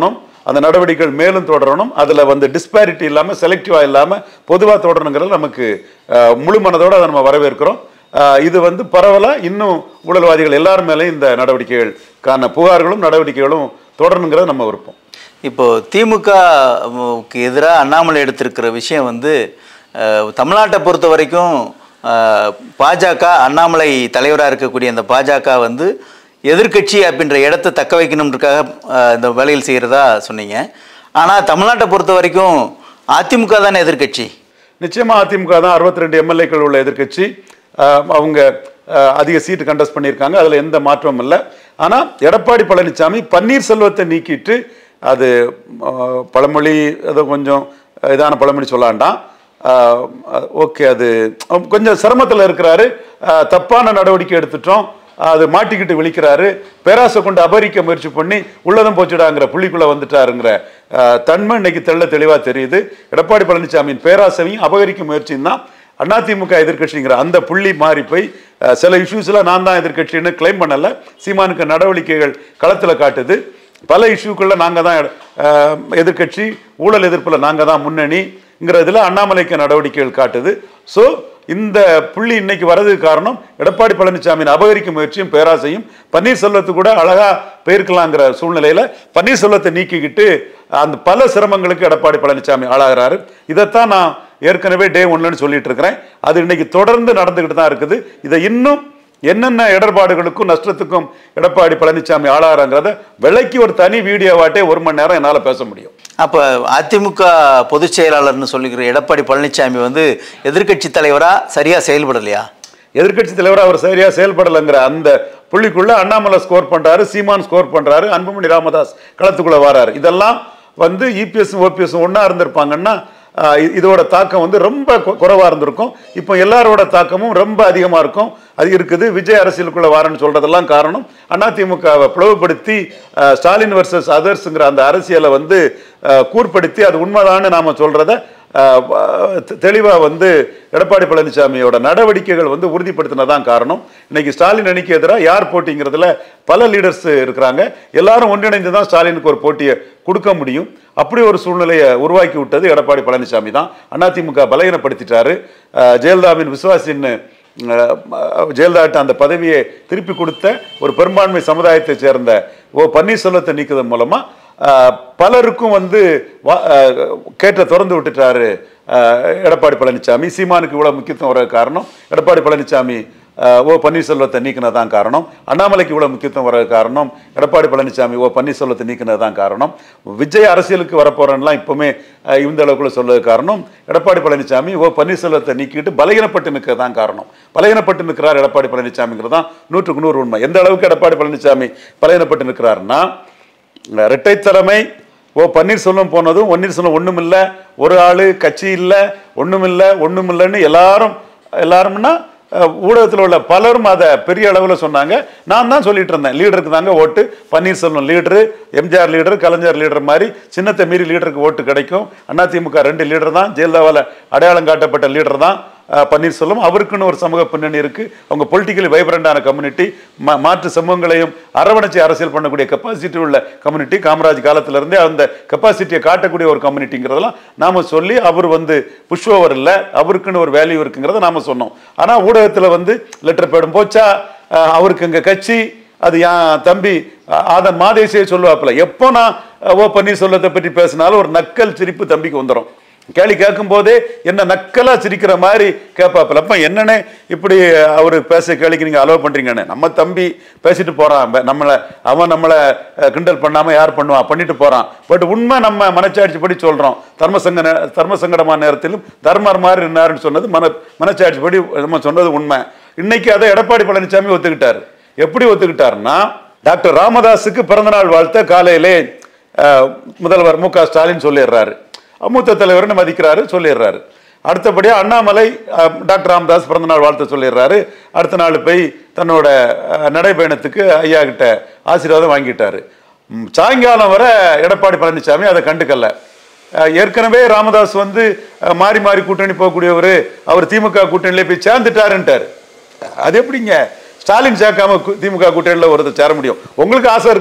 அந்த நடவடிக்கைகள் மேலும் தொடரணும் அதில் வந்து டிஸ்பாரிட்டி இல்லாமல் செலக்டிவாக இல்லாமல் பொதுவாக தொடரணுங்கிறது நமக்கு அஹ், முழு மனதோடு அதை நம்ம வரவேற்கிறோம் அஹ், இது வந்து பரவலாக இன்னும் ஊழல்வாதிகள் எல்லார் மேலேயும் இந்த நடவடிக்கைகளுக்கான புகார்களும் நடவடிக்கைகளும் தொடரணுங்கிறது நம்ம விருப்பம் இப்போ திமுகவுக்கு எதிராக அண்ணாமலை எடுத்திருக்கிற விஷயம் வந்து அஹ், தமிழ்நாட்டை பொறுத்த வரைக்கும் அஹ், பாஜக அண்ணாமலை தலைவராக இருக்கக்கூடிய அந்த பாஜக வந்து எதிர்க்கட்சி அப்படின்ற இடத்தை தக்க வைக்கணுன்றதுக்காக அஹ், இந்த வேலையில் செய்கிறதா சொன்னீங்க ஆனால் தமிழ்நாட்டை பொறுத்த வரைக்கும் அதிமுக தானே எதிர்க்கட்சி நிச்சயமா அதிமுக தான் அறுபத்தி ரெண்டு எம்எல்ஏக்கள் உள்ள எதிர்க்கட்சி அஹ், அவங்க அஹ், அதிக சீட்டு கண்டஸ்ட் பண்ணியிருக்காங்க அதில் எந்த மாற்றமும் இல்லை ஆனால் எடப்பாடி பழனிசாமி பன்னீர்செல்வத்தை நீக்கிட்டு அது அஹ், பழமொழி அது கொஞ்சம் இதான பழமொழி சொல்லாண்டாம் ஓகே அது அஹ், கொஞ்சம் சிரமத்தில் இருக்கிறாரு அஹ், தப்பான நடவடிக்கை எடுத்துட்டோம் அது மாட்டிக்கிட்டு விழிக்கிறாரு பேராசை கொண்டு அபகரிக்க முயற்சி பண்ணி உள்ளதும் போச்சுடாங்கிற புள்ளிக்குள்ள வந்துட்டாருங்கிற அஹ், தன்மை இன்னைக்கு தெள்ள தெளிவா தெரியுது எடப்பாடி பழனிசாமியின் பேராசையும் அபகரிக்கும் முயற்சியும் தான் அதிமுக எதிர்க்கட்சிங்கிற அந்த புள்ளி மாறி போய் அஹ், சில இஷ்யூஸ்ல நான் தான் எதிர்க்கட்சின்னு கிளைம் பண்ணல சீமானுக்கு நடவடிக்கைகள் களத்துல காட்டுது பல இஷ்யூக்குள்ள நாங்க தான் அஹ், எதிர்க்கட்சி ஊழல் எதிர்ப்புல நாங்க தான் முன்னணிங்கிறதுல அண்ணாமலைக்கு நடவடிக்கைகள் காட்டுது ஸோ இந்த புள்ளி இன்னைக்கு வர்றதுக்கு காரணம் எடப்பாடி பழனிசாமியின் அபகரிக்கும் முயற்சியும் பேராசையும் பன்னீர்செல்வத்து கூட அழகா போயிருக்கலாங்கிற சூழ்நிலையில பன்னீர்செல்வத்தை நீக்கிக்கிட்டு அந்த பல சிரமங்களுக்கு எடப்பாடி பழனிசாமி ஆளாகிறாரு இதைத்தான் நான் ஏற்கனவே டே ஒன்லன்னு சொல்லிட்டு இருக்கிறேன் அது இன்னைக்கு தொடர்ந்து நடந்துகிட்டு தான் இருக்குது இதை இன்னும் என்னென்ன இடர்பாடுகளுக்கும் நஷ்டத்துக்கும் எடப்பாடி பழனிசாமி ஆளாகிறாங்கிறத விலைக்கு ஒரு தனி வீடியோவாட்டே ஒரு மணி நேரம் என்னால் பேச முடியும் அப்போ அதிமுக பொதுச் செயலாளர்னு சொல்லிக்கிற எடப்பாடி பழனிசாமி வந்து எதிர்க்கட்சி தலைவராக சரியாக செயல்படலையா எதிர்க்கட்சி தலைவர் அவர் சரியா செயல்படலைங்கிற அந்த புள்ளிக்குள்ள அண்ணாமலை ஸ்கோர் பண்றாரு சீமான் ஸ்கோர் பண்றாரு அன்புமணி ராமதாஸ் களத்துக்குள்ள வராரு இதெல்லாம் வந்து இபிஎஸ் ஓபிஎஸ் ஒண்ணா இருந்திருப்பாங்கன்னா ஆஹ் இ- இதோட தாக்கம் வந்து ரொம்ப கு- குறைவா இருந்திருக்கும் இப்போ எல்லாரோட தாக்கமும் ரொம்ப அதிகமா இருக்கும் அது இருக்குது விஜய் அரசியலுக்குள்ள வாரன்னு சொல்றதெல்லாம் காரணம் அதிமுகவை பிளவுபடுத்தி ஆஹ் ஸ்டாலின் வர்சஸ் அதர்ஸ்ங்கிற அந்த அரசியலை வந்து ஆஹ் கூர்ப்படுத்தி அது உண்மைதான்னு நாம சொல்றத தெளிவாக வந்து எடப்பாடி பழனிசாமியோட நடவடிக்கைகள் வந்து உறுதிப்படுத்தினதான் காரணம் இன்னைக்கு ஸ்டாலின் அணிக்கு எதிராக யார் போட்டிங்கிறதுல பல லீடர்ஸ் இருக்கிறாங்க எல்லாரும் ஒன்றிணைந்து தான் ஸ்டாலினுக்கு ஒரு போட்டியை கொடுக்க முடியும் அப்படி ஒரு சூழ்நிலையை உருவாக்கி விட்டது எடப்பாடி பழனிசாமி தான் அதிமுக பலகீனப்படுத்திட்டாரு அஹ் ஜெயலலிதாவின் விசுவாசின்னு அஹ் ஜெயலலிதாட்ட அந்த பதவியை திருப்பி கொடுத்த ஒரு பெரும்பான்மை சமுதாயத்தை சேர்ந்த ஓ பன்னீர்செல்வத்தை நீக்குவதன் மூலமா அஹ், பலருக்கும் வந்து வா- அஹ், கேட்ட திறந்து விட்டுட்டாரு அஹ், எடப்பாடி பழனிசாமி சீமானுக்கு இவ்வளவு முக்கியத்துவம் வர காரணம் எடப்பாடி பழனிசாமி அஹ், ஓ பன்னீர்செல்வத்தை நீக்கினதான் காரணம் அண்ணாமலைக்கு இவ்வளவு முக்கியத்துவம் வர காரணம் எடப்பாடி பழனிசாமி ஓ பன்னீர்செல்வத்தை நீக்கினதான் காரணம் விஜய் அரசியலுக்கு வரப்போறேன்லாம் இப்பவுமே அஹ், இந்த அளவுக்குள்ள சொல்றது காரணம் எடப்பாடி பழனிசாமி ஓ பன்னீர்செல்வத்தை நீக்கிட்டு பலகீனப்பட்டு நிற்கிறதான் காரணம் பலகீனப்பட்டு நிற்கிறார் எடப்பாடி பழனிசாமிங்கிறது தான் நூற்றுக்கு நூறு உண்மை எந்த அளவுக்கு எடப்பாடி பழனிசாமி பலகீனப்பட்டு நிற்கிறாருன்னா இரட்டை தலைமை ஓ பன்னீர்செல்வம் போனதும் பன்னீர்செல்வம் ஒண்ணும் இல்ல ஒரு ஆளு கட்சி இல்ல ஒண்ணும் இல்ல ஒண்ணும் இல்லைன்னு எல்லாரும் எல்லாரும்னா அஹ், ஊடகத்தில் உள்ள பலரும் அதை பெரிய அளவில் சொன்னாங்க நான் தான் சொல்லிட்டு இருந்தேன் லீடருக்கு தாங்க ஓட்டு Panneerselvam leader MGR leader Kalaignar leader மாதிரி சின்னத்தை மீறி லீடருக்கு ஓட்டு கிடைக்கும் அதிமுக ரெண்டு லீடர் தான் ஜெயலலிதாவால் அடையாளம் காட்டப்பட்ட லீடர் தான் அஹ், பன்னீர்செல்வம் அவருக்குன்னு ஒரு சமூக பின்னணி இருக்கு அவங்க பொலிட்டிக்கலி வைப்ரண்டான கம்யூனிட்டி மாற்று சமூகங்களையும் அரவணைச்சி அரசியல் பண்ணக்கூடிய கெப்பாசிட்டி உள்ள கம்யூனிட்டி காமராஜ் காலத்துல இருந்தே அந்த கெப்பாசிட்டியை காட்டக்கூடிய ஒரு கம்யூனிட்டிங்கிறதெல்லாம் நாம சொல்லி அவர் வந்து புஷ் ஓவர் இல்லை அவருக்குன்னு ஒரு வேல்யூ இருக்குங்கிறத நாம சொன்னோம் ஆனா ஊடகத்துல வந்து லெட்டர் பேடும் போச்சா அஹ், அவருக்கு எங்க கட்சி அது என் தம்பி அஹ், ஆதன் மாதேசியை சொல்லுவாப்புல எப்போ நான் அஹ், ஓ பன்னீர்செல்வத்தை பற்றி பேசினாலும் ஒரு நக்கல் சிரிப்பு தம்பிக்கு வந்துடும் கேள்வி கேட்கும் போதே என்ன நக்கலா சிரிக்கிற மாதிரி கேட்பாப்புல அப்ப என்னன்னு இப்படி அவரு பேச கேள்விக்கு நீங்க அலோவ் பண்றீங்கன்னு நம்ம தம்பி பேசிட்டு போறான் ப- நம்மள அவன் நம்மள அஹ், கிண்டல் பண்ணாம யார் பண்ணுவான் பண்ணிட்டு போறான் பட் உண்மை நம்ம மனச்சாட்சி படி சொல்றோம் தர்மசங்க நே- தர்ம சங்கடமான நேரத்திலும் தர்மர் மாதிரி நின்னாருன்னு சொன்னது மன மனச்சாட்சி படி நம்ம சொன்னது உண்மை இன்னைக்கு அதை எடப்பாடி பழனிசாமி ஒத்துக்கிட்டாரு எப்படி ஒத்துக்கிட்டாருன்னா டாக்டர் ராமதாஸுக்கு பிறந்தநாள் வாழ்த்த காலையிலே அஹ், முதல்வர் மு க ஸ்டாலின் சொல்லிடுறாரு மூத்த தலைவர்னு மதிக்கிறாரு சொல்லிடுறாரு அடுத்தபடியாக அண்ணாமலை அஹ், டாக்டர் ராமதாஸ் பிறந்தநாள் வாழ்த்து சொல்லிடுறாரு அடுத்த நாள் போய் தன்னோட அஹ், நடைபயணத்துக்கு ஐயா கிட்ட ஆசீர்வாதம் வாங்கிட்டாரு ம், சாயங்காலம் வரை எடப்பாடி பழனிசாமி அதை கண்டுக்கல அஹ், ஏற்கனவே ராமதாஸ் வந்து அஹ், மாறி மாறி கூட்டணி போகக்கூடியவர் அவர் திமுக கூட்டணியிலே போய் சேர்ந்துட்டாருன்ட்டாரு அது எப்படிங்க ஸ்டாலின் சேர்க்காம கு- திமுக கூட்டணியில் ஒருத்தர் சேர முடியும் உங்களுக்கு ஆசை இருக்கலாம்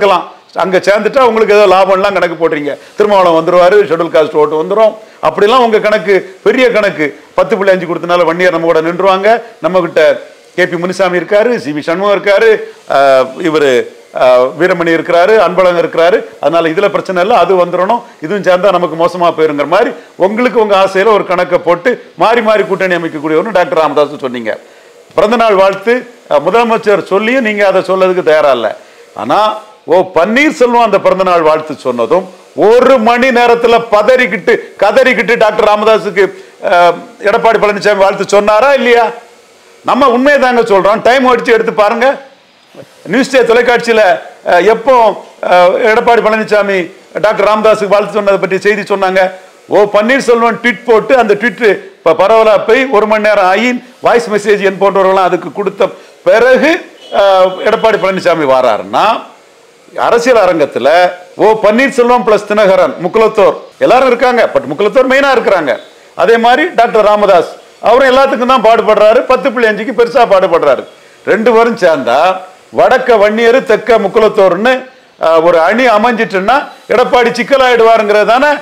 அங்க சேர்ந்துட்டா உங்களுக்கு ஏதோ லாபம்லாம் கணக்கு போடுறீங்க திருமாவளம் வந்துருவாரு ஷெட்யூல் காஸ்ட் ஓட்டு வந்துரும் அப்படிலாம் உங்க கணக்கு பெரிய கணக்கு பத்து புள்ளி அஞ்சு கொடுத்தனால வன்னியர் நம்ம கூட நின்றுவாங்க நம்ம கிட்ட கேபி முனிசாமி இருக்காரு சி வி சண்முகம் இருக்காரு ஆஹ் இவரு ஆஹ் வீரமணி இருக்கிறாரு அன்பழகன் இருக்கிறாரு அதனால இதுல பிரச்சனை இல்லை அது வந்துடணும் இதுவும் சேர்ந்தா நமக்கு மோசமா போயிருங்கிற மாதிரி உங்களுக்கு உங்க ஆசையில ஒரு கணக்கை போட்டு மாறி மாறி கூட்டணி அமைக்கக்கூடியவர்னு டாக்டர் ராமதாஸ் சொன்னீங்க பிறந்தநாள் வாழ்த்து அஹ், முதலமைச்சர் சொல்லியும் நீங்க அதை சொல்லதுக்கு தயாரா இல்லை ஆனா ஓ பன்னீர்செல்வம் அந்த பிறந்தநாள் வாழ்த்து சொன்னதும் ஒரு மணி நேரத்துல பதறிக்கிட்டு கதறிக்கிட்டு டாக்டர் ராமதாஸுக்கு அஹ், எடப்பாடி பழனிசாமி வாழ்த்து சொன்னாரா இல்லையா நம்ம உண்மையை தாங்க சொல்றோம் டைம் அடிச்சு எடுத்து பாருங்க நியூஸ் டே தொலைக்காட்சியில அஹ், எப்போ அஹ், எடப்பாடி பழனிசாமி டாக்டர் ராமதாஸுக்கு வாழ்த்து சொன்னதை பற்றி செய்தி சொன்னாங்க ஓ பன்னீர்செல்வம் ட்வீட் போட்டு அந்த ட்வீட் இப்ப பரவலா போய் ஒரு மணி நேரம் ஆகி வாய்ஸ் மெசேஜ் என் போன்றவர்கள்லாம் அதுக்கு கொடுத்த பிறகு அஹ், எடப்பாடி பழனிசாமி வாராருன்னா அரசியல் அரங்கத்துல ஓ பன்னீர்செல்வம் பிளஸ் தினகரன் முக்குலத்தோர் எல்லாரும் இருக்காங்க பட் முக்குலத்தோர் மெயினா இருக்கிறாங்க அதே மாதிரி டாக்டர் ராமதாஸ் அவரும் எல்லாத்துக்கும் தான் பாடுபடுறாரு பத்து புள்ளி அஞ்சுக்கு பெருசா பாடுபடுறாரு ரெண்டு பேரும் சேர்ந்தா வடக்க வன்னியர் தெற்க முக்குலத்தோர்னு அஹ், ஒரு அணி அமைஞ்சிட்டுன்னா எடப்பாடி சிக்கலாயிடுவாருங்கிறது தானே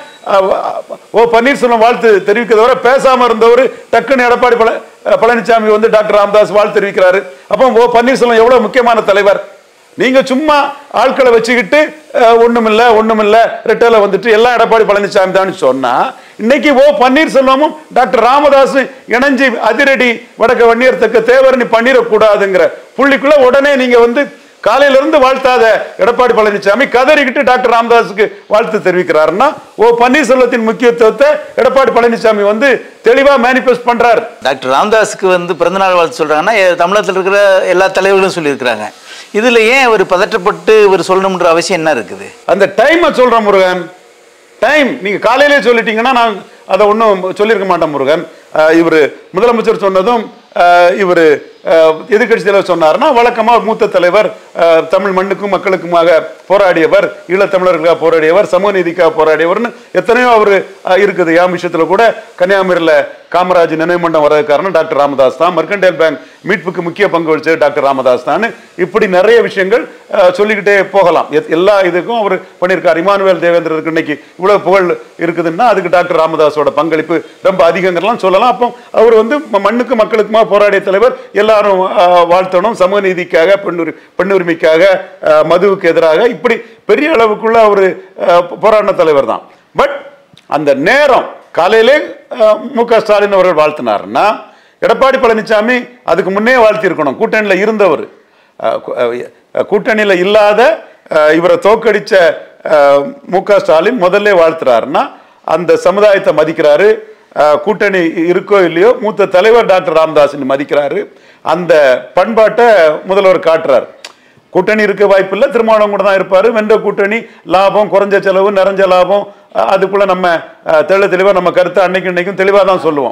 ஓ பன்னீர்செல்வம் வாழ்த்து தெரிவிக்கிறத வரை பேசாம இருந்தவர் டக்குன்னு எடப்பாடி பழ அஹ், பழனிசாமி வந்து டாக்டர் ராமதாஸ் வாழ்த்து தெரிவிக்கிறாரு அப்போ ஓ பன்னீர்செல்வம் எவ்வளவு முக்கியமான தலைவர் நீங்க சும்மா ஆட்களை வச்சுக்கிட்டு அஹ், ஒண்ணுமில்ல ஒண்ணுமில்ல ரெட்டல வந்துட்டு எல்லாம் எடப்பாடி பழனிசாமி தான் சொன்னா இன்னைக்கு ஓ பன்னீர்செல்வமும் டாக்டர் ராமதாஸும் இணைஞ்சு அதிரடி வடக்க வன்னியர் தக்க தேவர் நீ பண்ணிடக்கூடாதுங்கிற புள்ளிக்குள்ள உடனே நீங்க வந்து காலையில இருந்து வாழ்த்தாத எடப்பாடி பழனிசாமி கதறிக்கிட்டு டாக்டர் ராமதாஸுக்கு வாழ்த்து தெரிவிக்கிறாருன்னா ஓ பன்னீர்செல்வத்தின் முக்கியத்துவத்தை எடப்பாடி பழனிசாமி வந்து தெளிவா மேனிஃபெஸ்ட் பண்றாரு டாக்டர் ராமதாஸுக்கு வந்து பிறந்தநாள் வாழ்த்து சொல்றாங்கன்னா எ- தமிழகத்தில் இருக்கிற எல்லா தலைவர்களும் சொல்லியிருக்கிறாங்க இதுல ஏன் இவர் பதற்றப்பட்டு இவர் சொல்லணும்ன்ற அவசியம் என்ன இருக்குது அந்த டைமை சொல்றேன் முருகன் டைம் நீங்க காலையிலே சொல்லிட்டீங்கன்னா நான் அதை ஒன்றும் சொல்லியிருக்க மாட்டேன் முருகன் அஹ் இவரு முதலமைச்சர் சொன்னதும் அஹ் இவரு அஹ் எதிர்க்கட்சி தலைவர் சொன்னார்னா வழக்கமா மூத்த தலைவர் அஹ் தமிழ் மண்ணுக்கும் மக்களுக்குமாக போராடியவர் ஈழத்தமிழர்களுக்காக போராடியவர் சமூக நீதிக்காக போராடியவர்னு எத்தனையோ அவர் இருக்குது யாம் விஷயத்துல கூட கன்னியாகுமரியில காமராஜ் நினைவு மண்டம் வர்றது காரணம் டாக்டர் ராமதாஸ் தான் மர்கண்டைல் பேங்க் மீட்புக்கு முக்கிய பங்கு வகிச்சது டாக்டர் ராமதாஸ் தான் இப்படி நிறைய விஷயங்கள் அஹ், சொல்லிக்கிட்டே போகலாம் எத்- எல்லா இதுக்கும் அவர் பண்ணியிருக்கார் இமானுவேல் தேவேந்திரருக்கு இன்னைக்கு இவ்வளவு புகழ் இருக்குதுன்னா அதுக்கு டாக்டர் ராமதாஸோட பங்களிப்பு ரொம்ப அதிகங்கிறலாம் சொல்லலாம் அப்போ அவர் வந்து ம- மண்ணுக்கு மக்களுக்குமா போராடிய தலைவர் எல்லாரும் அஹ், வாழ்த்தணும் சமூக நீதிக்காக பெண்ணுரி பெண்ணுரிமைக்காக அஹ், மதுவுக்கு எதிராக இப்படி பெரிய அளவுக்குள்ள அவர் போராடின தலைவர் தான் பட் அந்த நேரம் காலையிலே அஹ், மு க ஸ்டாலின் அவர்கள் வாழ்த்தினார்னா எடப்பாடி பழனிசாமி அதுக்கு முன்னே வாழ்த்தியிருக்கணும் கூட்டணியில் இருந்தவர் அஹ், கூ- அஹ், கூட்டணியில் இல்லாத அஹ், இவரை தோக்கடிச்ச அஹ், மு க ஸ்டாலின் முதல்ல வாழ்த்துறாருன்னா அந்த சமுதாயத்தை மதிக்கிறாரு அஹ், கூட்டணி இருக்கோ இல்லையோ மூத்த தலைவர் டாக்டர் ராமதாஸ் மதிக்கிறாரு அந்த பண்பாட்டை முதல்வர் காட்டுறாரு கூட்டணி இருக்க வாய்ப்பு இல்லை திருமாவளவன் கூட தான் இருப்பாரு வென்ற கூட்டணி லாபம் குறைஞ்ச செலவு நிறைஞ்ச லாபம் அஹ் அதுக்குள்ள நம்ம அஹ், தெள்ள தெளிவா நம்ம கருத்தை அன்னைக்கு இன்னைக்கும் தெளிவா தான் சொல்லுவோம்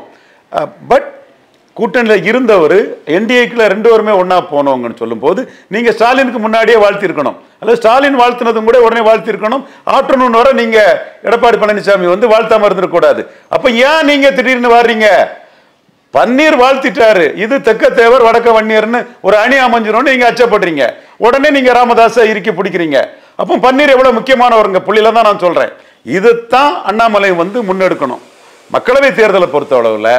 பட் கூட்டணியில் இருந்தவர் என்டிஏக்குள்ள ரெண்டு பேருமே ஒண்ணா போனவங்கன்னு சொல்லும்போது நீங்க ஸ்டாலினுக்கு முன்னாடியே வாழ்த்திருக்கணும் அல்லது ஸ்டாலின் வாழ்த்தினதும் கூட உடனே வாழ்த்திருக்கணும் ஆஃப்டர்நூன் வரை நீங்க எடப்பாடி பழனிசாமி வந்து வாழ்த்தாம இருந்திருக்கூடாது அப்ப ஏன் நீங்க திடீர்னு வர்றீங்க பன்னீர் வாழ்த்திட்டாரு இது தெக்க தேவர் வடக்க வன்னியர்னு ஒரு அணி அமைஞ்சிரும்னு நீங்க அச்சப்படுறீங்க உடனே நீங்க ராமதாஸை இறுக்கி பிடிக்கிறீங்க அப்போ பன்னீர் எவ்வளவு முக்கியமானவருங்க புள்ளியில தான் நான் சொல்றேன் இதுதான் அண்ணாமலை வந்து முன்னெடுக்கணும் மக்களவை தேர்தலை பொறுத்த அளவுல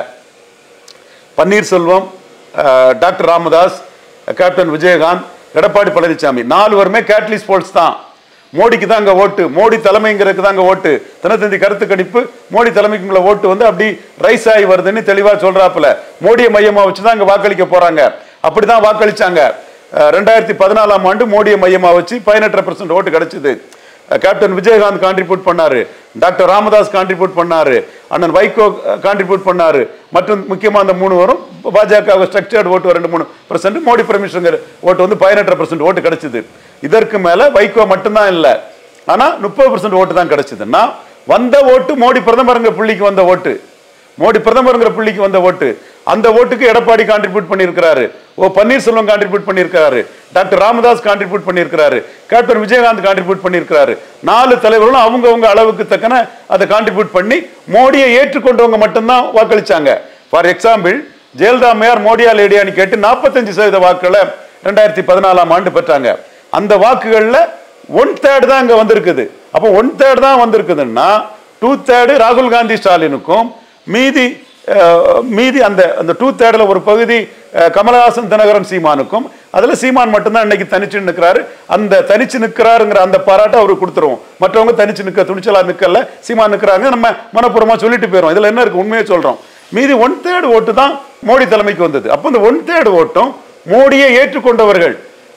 பன்னீர்செல்வம் அஹ், டாக்டர் ராமதாஸ் கேப்டன் விஜயகாந்த் எடப்பாடி பழனிசாமி நாலு பேருமே கேட்லிஸ் போல்ஸ் தான் மோடிக்கு தான் அங்க ஓட்டு மோடி தலைமைங்கிறதுக்கு தான் அங்க ஓட்டு தினத்தந்தி கருத்து கணிப்பு மோடி தலைமைக்குள்ள ஓட்டு வந்து அப்படி ரைஸ் ஆகி வருதுன்னு தெளிவா சொல்றாப்புல மோடியை மையமா வச்சு தான் அங்க வாக்களிக்க போறாங்க அப்படிதான் வாக்களிச்சாங்க அஹ், ரெண்டாயிரத்தி பதினாலாம் ஆண்டு மோடியை மையமா வச்சு பதினெட்டரை பர்சன்ட் ஓட்டு கிடைச்சது அஹ், கேப்டன் விஜயகாந்த் கான்ட்ரிபியூட் பண்ணாரு டாக்டர் ராமதாஸ் கான்ட்ரிபியூட் பண்ணாரு அண்ணன் வைகோ கான்ட்ரிபியூட் பண்ணாரு மற்றும் முக்கியமா அந்த மூணு வரும் பாஜக ஸ்ட்ரக்சர்டு ஓட்டு ரெண்டு மூணு பர்சன்ட் மோடி பிரமிஷங்கர் ஓட்டு வந்து பதினெட்டரை பர்சன்ட் ஓட்டு கிடைச்சது இதற்கு மேல வைகோ மட்டும்தான் இல்ல ஆனா முப்பது பர்சன்ட் ஓட்டு தான் கிடைச்சதுன்னா வந்த ஓட்டு மோடி பிரதமருங்கிற புள்ளிக்கு வந்த ஓட்டு மோடி பிரதமருங்கிற புள்ளிக்கு வந்த ஓட்டு அந்த ஓட்டுக்கு எடப்பாடி கான்ட்ரிபியூட் பண்ணியிருக்கிறாரு ஓ பன்னீர்செல்வம் கான்ட்ரிபியூட் பண்ணியிருக்கிறாரு டாக்டர் ராமதாஸ் கான்ட்ரிபியூட் பண்ணியிருக்கிறாரு கேப்டன் விஜயகாந்த் கான்ட்ரிபியூட் பண்ணியிருக்கிறாரு நாலு தலைவர்களும் அவங்கவங்க அளவுக்கு தக்கன அதை கான்ட்ரிபியூட் பண்ணி மோடியை ஏற்றுக்கொண்டவங்க மட்டும்தான் வாக்களிச்சாங்க ஃபார் எக்ஸாம்பிள் ஜெயலலிதா மேயர் மோடியா லேடியான்னு கேட்டு நாற்பத்தஞ்சு சதவீத வாக்குகளை ரெண்டாயிரத்தி பதினாலாம் ஆண்டு பெற்றாங்க அந்த வாக்குகள்ல ஒன் தேர்ட் தான் இங்க வந்திருக்குது அப்போ ஒன் தேர்ட் தான் வந்திருக்குதுன்னா டூ தேர்டு ராகுல் காந்தி ஸ்டாலினுக்கும் மீதி அஹ், மீதி அந்த அந்த டூ தேர்டில் ஒரு பகுதி அஹ், கமலஹாசன் தினகரன் சீமானுக்கும் அதுல சீமான் மட்டும்தான் இன்னைக்கு தனிச்சு நிற்கிறாரு அந்த தனிச்சு நிற்கிறாருங்கிற அந்த பாராட்டை அவருக்கு கொடுத்துருவோம் மற்றவங்க தனிச்சு நிற்க துணிச்சலா நிற்கல சீமான் நிற்கிறாங்க நம்ம மனப்பூர்வமா சொல்லிட்டு போயிடும் இதுல என்ன இருக்கு உண்மையை சொல்றோம் மீதி ஒன் தேர்ட் ஓட்டு தான் மோடி தலைமைக்கு வந்தது அப்போ இந்த ஒன் தேர்ட் ஓட்டும் மோடியை ஏற்றுக்கொண்டவர்கள்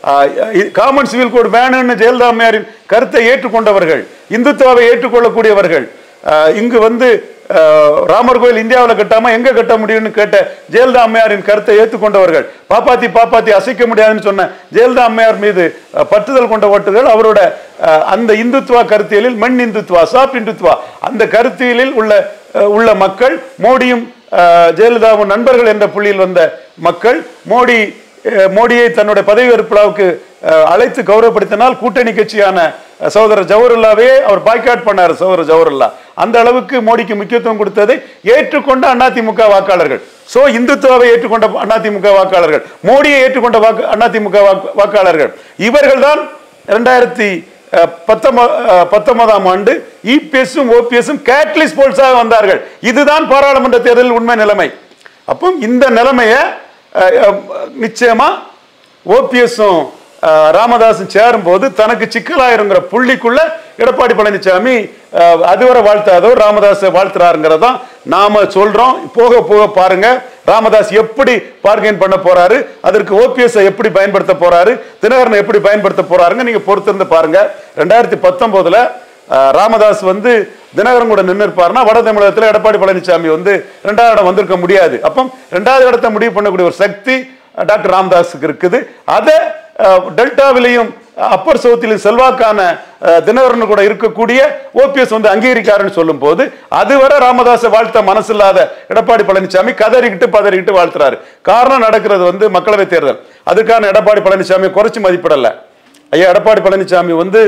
காமன் சிவில் கோட் வேணும்னு ஜெயலலிதா அம்மையாரின் கருத்தை ஏற்றுக்கொண்டவர்கள் இந்துத்துவாவை ஏற்றுக்கொள்ளக்கூடியவர்கள் ஆஹ் இங்கு வந்து ஆஹ் ராமர் கோயில் இந்தியாவில் கட்டாம எங்க கட்ட முடியும்னு கேட்ட ஜெயலலிதா அம்மையாரின் கருத்தை ஏற்றுக்கொண்டவர்கள் பாப்பாத்தி பாப்பாத்தி அசைக்க முடியாதுன்னு சொன்ன ஜெயலலிதா அம்மையார் மீது ஆஹ் பற்றுதல் கொண்ட ஓட்டுகள் அவரோட ஆஹ் அந்த இந்துத்துவா கருத்தியலில் மண் இந்துத்துவா சாப் இந்துத்துவா அந்த கருத்தியலில் உள்ள ஆஹ் உள்ள மக்கள் மோடியும் ஆஹ் ஜெயலலிதாவும் நண்பர்கள் என்ற புள்ளியில் வந்த மக்கள் மோடி அஹ் மோடியை தன்னுடைய பதவி விழாவுக்கு அஹ், அழைத்து கௌரவப்படுத்தினால் கூட்டணி கட்சியான அஹ், சகோதரர் ஜவஹர்லாவே அவர் பாய்காட் பண்ணார் சகோதரர் ஜவஹர்லா அந்த அளவுக்கு மோடிக்கு முக்கியத்துவம் கொடுத்ததை ஏற்றுக்கொண்ட அதிமுக வாக்காளர்கள் சோ இந்துத்துவாவை ஏற்றுக்கொண்ட அதிமுக வாக்காளர்கள் மோடியை ஏற்றுக்கொண்ட வாக்கு அதிமுக வாக்கு- வாக்காளர்கள் இவர்கள் தான் இரண்டாயிரத்தி பத்தொன்பதாம் ஆண்டு இபிஎஸும் ஓபிஎஸும் கேட்லிஸ் போல்ஸாக வந்தார்கள் இதுதான் பாராளுமன்ற தேர்தலில் உண்மை நிலைமை அப்போ இந்த நிலைமைய அஹ், அஹ், நிச்சயமா ஓபிஎஸும் ராமதாசும் சேரும்போது தனக்கு சிக்கலாயிருங்கிற புள்ளிக்குள்ள எடப்பாடி பழனிசாமி அஹ், அதுவரை வாழ்த்தாதவர் ராமதாஸ் வாழ்த்துறாருங்கிறதான் நாம சொல்றோம் போக போக பாருங்க ராமதாஸ் எப்படி பார்கெயின் பண்ண போறாரு அதற்கு ஓபிஎஸ் எப்படி பயன்படுத்த போறாரு தினகரனை எப்படி பயன்படுத்த போறாருங்க நீங்க பொறுத்திருந்து பாருங்க ரெண்டாயிரத்தி பத்தொன்பதுல அஹ், ராமதாஸ் வந்து தினகரன் கூட நின்று இருப்பாருன்னா வட தமிழகத்தில் எடப்பாடி பழனிசாமி வந்து ரெண்டாவது இடம் வந்திருக்க முடியாது அப்போ ரெண்டாவது இடத்தை முடிவு பண்ணக்கூடிய ஒரு சக்தி அஹ், டாக்டர் ராமதாஸுக்கு இருக்குது அதை அஹ், டெல்டாவிலையும் அப்பர் சவுத்திலும் செல்வாக்கான அஹ், தினகரன் கூட இருக்கக்கூடிய ஓபிஎஸ் வந்து அங்கீகரிக்காருன்னு சொல்லும் போது அதுவரை ராமதாஸை வாழ்த்த மனசில்லாத எடப்பாடி பழனிசாமி கதறிக்கிட்டு பதறிக்கிட்டு வாழ்த்துறாரு காரணம் நடக்கிறது வந்து மக்களவை தேர்தல் அதுக்கான எடப்பாடி பழனிசாமி குறைச்சு மதிப்பிடல ஐயா எடப்பாடி பழனிசாமி வந்து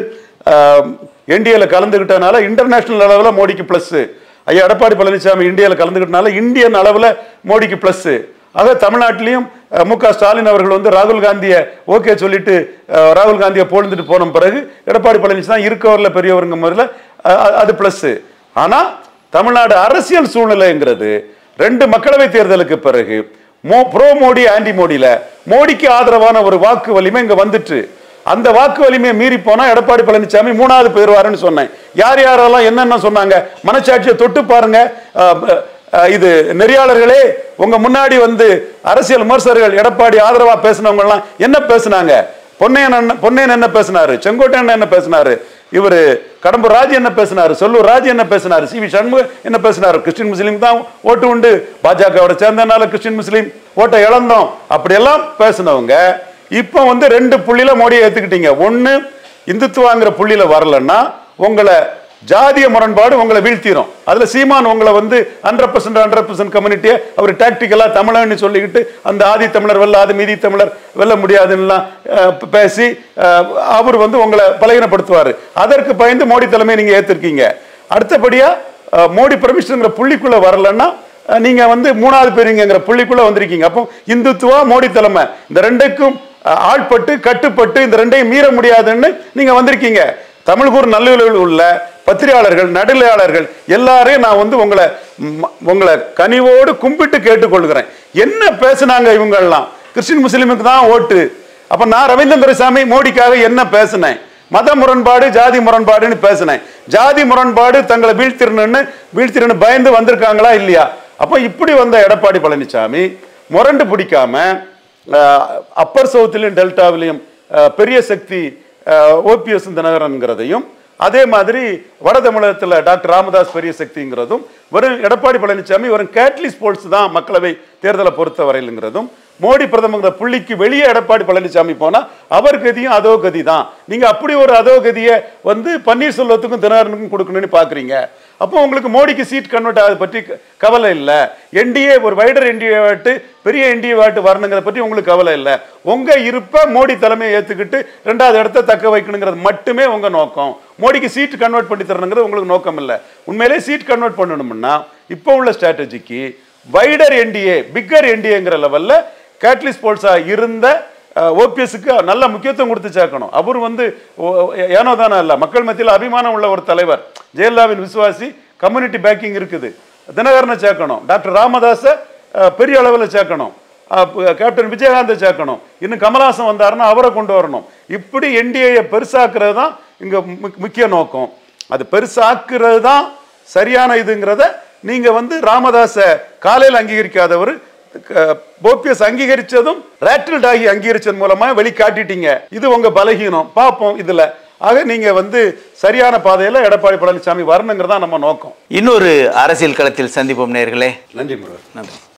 என்டிஏல கலந்துக்கிட்டனால இன்டர்நேஷனல் அளவில் மோடிக்கு ப்ளஸ் ஐயா எடப்பாடி பழனிசாமி இந்தியாவில் கலந்துக்கிட்டனால இந்தியன் அளவில் மோடிக்கு ப்ளஸ் ஆக தமிழ்நாட்டிலையும் அஹ், மு க ஸ்டாலின் அவர்கள் வந்து ராகுல் காந்தியை ஓகே சொல்லிட்டு அஹ், ராகுல் காந்தியை போழ்ந்துட்டு போன பிறகு எடப்பாடி பழனிசாமி இருக்கவர்ல பெரியவருங்க முறையில் அது ப்ளஸ் ஆனால் தமிழ்நாடு அரசியல் சூழ்நிலைங்கிறது ரெண்டு மக்களவை தேர்தலுக்கு பிறகு மோ ப்ரோ மோடி ஆன்டி மோடியில மோடிக்கு ஆதரவான ஒரு வாக்கு வலிமை இங்க வந்துட்டு அந்த வாக்கு வலிமையை மீறி போனா எடப்பாடி பழனிசாமி மூணாவது போயிருவாருன்னு சொன்னேன் யார் யாரெல்லாம் என்னென்ன சொன்னாங்க மனசாட்சியை தொட்டு பாருங்க அஹ், அஹ், இது நெறியாளர்களே உங்க முன்னாடி வந்து அரசியல் விமர்சகர்கள் எடப்பாடி ஆதரவா பேசினவங்க எல்லாம் என்ன பேசுனாங்க பொன்னையன் அண்ணன் பொன்னையன் என்ன பேசினாரு செங்கோட்டையன் என்ன பேசினாரு இவரு கடம்பூர் ராஜ் என்ன பேசினாரு சொல்லூர் ராஜ் என்ன பேசினாரு சி வி சண்முகம் என்ன பேசினாரு கிறிஸ்டின் முஸ்லீம் தான் ஓட்டு உண்டு பாஜகவோட சேர்ந்தனால கிறிஸ்டின் முஸ்லீம் ஓட்டை இழந்தோம் அப்படியெல்லாம் பேசினவங்க இப்போ வந்து ரெண்டு புள்ளியில மோடியை ஏத்துக்கிட்டீங்க ஒண்ணு இந்துத்துவாங்கிற புள்ளியில வரலன்னா உங்களை ஜாதிய முரண்பாடு உங்களை வீழ்த்திரும் அதுல சீமான் உங்களை வந்து ஹண்ட்ரட் பர்சன்ட் ஹண்ட்ரட் பர்சன்ட் கம்யூனிட்டியை அவர் டாக்டிக்கலா தமிழன்னு சொல்லிக்கிட்டு அந்த ஆதி தமிழர் வெல்லாது மீதி தமிழர் வெல்ல முடியாதுன்னு பேசி அஹ், அவர் வந்து உங்களை பலகீனப்படுத்துவார் அதற்கு பயந்து மோடி தலைமையை நீங்க ஏத்திருக்கீங்க அடுத்தபடியா அஹ், மோடி பர்மிஷன்ங்கிற புள்ளிக்குள்ள வரலன்னா அஹ், நீங்க வந்து மூணாவது பேருங்கிற புள்ளிக்குள்ள வந்திருக்கீங்க அப்போ இந்துத்துவா மோடி தலைமை இந்த ரெண்டுக்கும் அஹ், ஆள்பட்டு கட்டுப்பட்டு இந்த ரெண்டையும் மீற முடியாதுன்னு நீங்க வந்திருக்கீங்க தமிழ்கூர் நல்லுறவில் உள்ள பத்திரிகையாளர்கள் நடுநிலையாளர்கள் எல்லாரையும் நான் வந்து உங்களை ம- உங்களை கனிவோடு கும்பிட்டு கேட்டுக்கொள்கிறேன் என்ன பேசுனாங்க இவங்கெல்லாம் கிறிஸ்டின் முஸ்லீமுக்கு தான் ஓட்டு அப்ப நான் ரவீந்திரன் துரைசாமி மோடிக்காக என்ன பேசினேன் மத முரண்பாடு ஜாதி முரண்பாடுன்னு பேசினேன் ஜாதி முரண்பாடு தங்களை வீழ்த்திரணும்னு வீழ்த்திரன்னு பயந்து வந்திருக்காங்களா இல்லையா அப்ப இப்படி வந்த எடப்பாடி பழனிசாமி முரண்டு பிடிக்காம அஹ், அப்பர் சவுத்திலையும் டெல்டாவிலையும் அஹ், பெரிய சக்தி ஓபிஎஸ் தினகரன்கிறதையும் அதே மாதிரி வட தமிழகத்தில் டாக்டர் ராமதாஸ் பெரிய சக்திங்கிறதும் வெறும் எடப்பாடி பழனிசாமி வெறும் கேட்லிஸ் போல்ஸ் தான் மக்களவை தேர்தலை பொறுத்த வரையிலுங்கிறதும் மோடி பிரதமர் புள்ளிக்கு வெளியே எடப்பாடி பழனிசாமி போனா அவர் கதியும் அதோ கதி தான் நீங்க அப்படி ஒரு அதோ கதியை வந்து பன்னீர்செல்வத்துக்கும் தினகரனுக்கும் கொடுக்கணும்னு பாக்குறீங்க அப்போ உங்களுக்கு மோடிக்கு சீட் கன்வெர்ட் ஆகுது பற்றி க- கவலை இல்லை என்டிஏ ஒரு வைடர் என்டிஏ வாட்டு பெரிய என்டிஏ வாட்டு வரணுங்கிறத பற்றி உங்களுக்கு கவலை இல்லை உங்க இருப்ப மோடி தலைமையை ஏத்துக்கிட்டு ரெண்டாவது இடத்த தக்க வைக்கணுங்கிறது மட்டுமே உங்க நோக்கம் மோடிக்கு சீட் கன்வெர்ட் பண்ணி தரணுங்கிறது உங்களுக்கு நோக்கம் இல்லை உண்மையிலே சீட் கன்வெர்ட் பண்ணணும்னா இப்போ உள்ள ஸ்ட்ராட்டஜிக்கு வைடர் என்டிஏ பிக்கர் என்டிஏங்கிற லெவல்ல கேட்லிஸ் போல்ஸா இருந்த ஓபிஎஸ்க்கு நல்ல முக்கியத்துவம் கொடுத்து சேர்க்கணும் அவர் வந்து ஓ- ஏனோ தானே இல்ல மக்கள் மத்தியில் அபிமானம் உள்ள ஒரு தலைவர் ஜெயலலிதாவின் விசுவாசி கம்யூனிட்டி பேக்கிங் இருக்குது தினகரனை சேர்க்கணும் டாக்டர் ராமதாஸை அஹ், பெரிய அளவில் சேர்க்கணும் அஹ், ப- கேப்டன் விஜயகாந்தை சேர்க்கணும் இன்னும் கமலஹாசன் வந்தாருன்னா அவரை கொண்டு வரணும் இப்படி என்டிஏயை பெருசாக்குறது தான் இங்க மு- முக்கிய நோக்கம் அது பெருசாக்குறது தான் சரியான இதுங்கிறத நீங்க வந்து ராமதாஸ காலையில் அங்கீகரிக்காதவர் ஓபிஎஸ் அங்கீகரிச்சதும் ரேட்டில்ட் ஆகி அங்கீகரிச்சதன் மூலமா வெளிக்காட்டிட்டீங்க இது உங்க பலகீனம் பார்ப்போம் இதுல ஆக நீங்க வந்து சரியான பாதையில எடப்பாடி பழனிசாமி வரணுங்கிறதா நம்ம நோக்கம் இன்னொரு அரசியல் களத்தில் சந்திப்போம் நேர்களே நன்றி முருகன் நன்றி